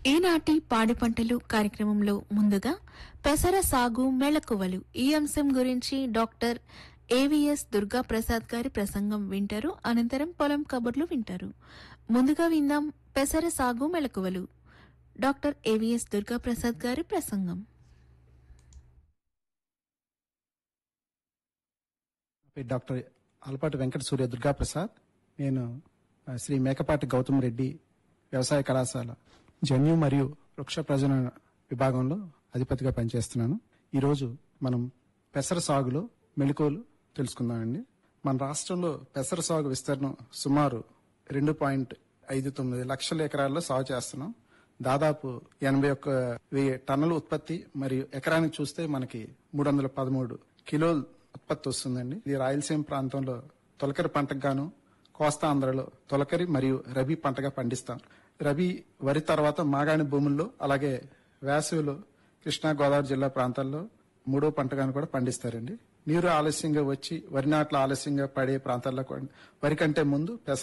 ఈనాటి పాడి పంటలు కార్యక్రమంలో ముందుగా పెసర సాగు మెళకువలు ఈ అంశం గురించి డాక్టర్ ఏవిఎస్ దుర్గా ప్రసాద్ గారి ప్రసంగం వింటారు అనంతరం పొలం కబుర్లు వింటారు ముందుగా విందాం పెసర సాగు మెళకువలు డాక్టర్ ఏవిఎస్ దుర్గా ప్రసాద్ గారి ప్రసంగం నా పేరు డాక్టర్ అలపాటి వెంకట సూర్య దుర్గాప్రసాద్ నేను ఆ, శ్రీ మేకపాటి గౌతమ్ రెడ్డి వ్యవసాయ కళాశాల జన్యు మరియు వృక్ష ప్రజనన విభాగంలో అధిపతిగా పనిచేస్తున్నాను ఈరోజు మనం పెసర సాగులో మెళుకువలు తెలుసుకుందామండి మన రాష్ట్రంలో పెసర సాగు విస్తీర్ణం సుమారు రెండు పాయింట్ ఐదు తొమ్మిది లక్షల ఎకరాల్లో సాగు చేస్తున్నాం దాదాపు ఎనభై ఒక్క వెయ్యి టన్నుల ఉత్పత్తి మరియు ఎకరానికి చూస్తే మనకి మూడు వందల పదమూడు కిలోల ఉత్పత్తి వస్తుందండి ఇది రాయలసీమ ప్రాంతంలో తొలకరి పంటకు గాను కోస్తా ఆంధ్రలో తొలకరి మరియు రబీ పంటగా పండిస్తాం రబీ వరి తర్వాత మాగాణి భూముల్లో అలాగే వేసవిలో కృష్ణా గోదావరి జిల్లా ప్రాంతాల్లో మూడో పంటగాను కూడా పండిస్తారండి నీరు ఆలస్యంగా వచ్చి వరి నాట్లు ఆలస్యంగా పడే ప్రాంతాల్లో కూడా వరి కంటే ముందు పెసర